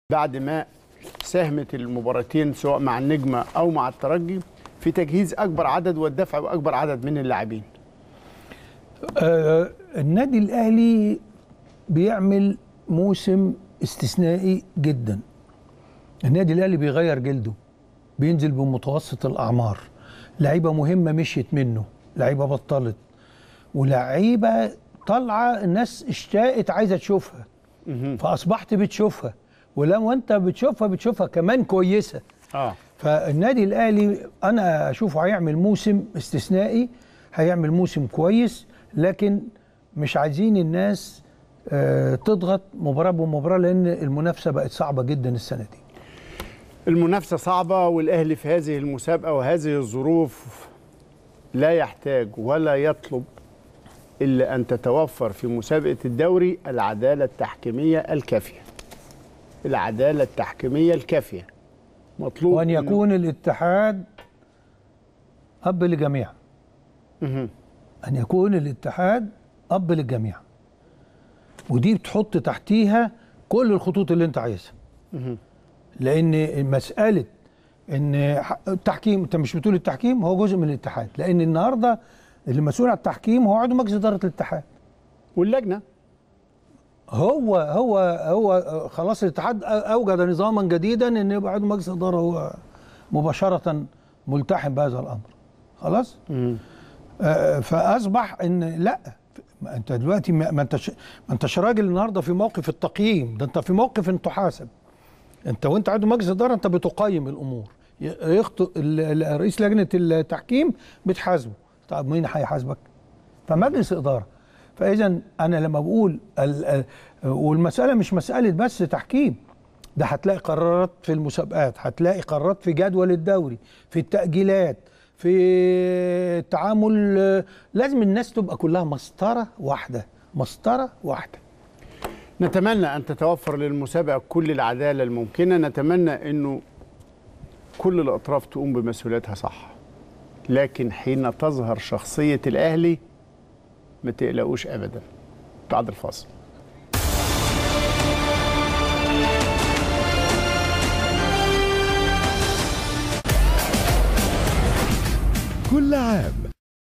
بعد ما ساهمت المباراتين سواء مع النجمة أو مع الترجي في تجهيز أكبر عدد والدفع بأكبر عدد من اللاعبين آه النادي الاهلي بيعمل موسم استثنائي جدا النادي الاهلي بيغير جلده بينزل بمتوسط الاعمار لعيبه مهمه مشيت منه لعيبه بطلت ولعيبه طالعه الناس اشتاقت عايزه تشوفها فاصبحت بتشوفها ولما انت بتشوفها بتشوفها كمان كويسه اه فالنادي الاهلي انا اشوفه هيعمل موسم استثنائي هيعمل موسم كويس لكن مش عايزين الناس آه، تضغط مباراه بمباراه لان المنافسه بقت صعبه جدا السنه دي المنافسة صعبة والأهلي في هذه المسابقة وهذه الظروف لا يحتاج ولا يطلب إلا أن تتوفر في مسابقة الدوري العدالة التحكيمية الكافية العدالة التحكيمية الكافية مطلوب وان إنه- يكون الاتحاد اب للجميع مهم. ان يكون الاتحاد اب للجميع ودي بتحط تحتيها كل الخطوط اللي انت عايزها مهم. لان مساله ان ح- التحكيم انت مش بتقول التحكيم هو جزء من الاتحاد لان النهارده اللي مسؤول عن التحكيم هو عضو مجلس اداره الاتحاد واللجنة هو هو هو خلاص الاتحاد اوجد نظاما جديدا ان يبقى عضو مجلس اداره هو مباشره ملتحم بهذا الامر خلاص آه، فاصبح ان لا ما انت دلوقتي ما ما انتش ما انتش راجل النهارده في موقف التقييم ده انت في موقف ان تحاسب انت وانت عضو مجلس اداره انت بتقيم الامور ي- يخطئ ال- ال- رئيس لجنه التحكيم بتحاسبه طب مين هيحاسبك فمجلس اداره فاذا انا لما بقول ال- ال- والمساله مش مساله بس تحكيم ده هتلاقي قرارات في المسابقات هتلاقي قرارات في جدول الدوري في التأجيلات في التعامل لازم الناس تبقى كلها مسطرة واحدة مسطرة واحدة نتمنى أن تتوفر للمسابقة كل العدالة الممكنة نتمنى أنه كل الأطراف تقوم بمسؤوليتها صح لكن حين تظهر شخصية الأهلي ما تقلقوش أبدا بعد الفاصل كل عام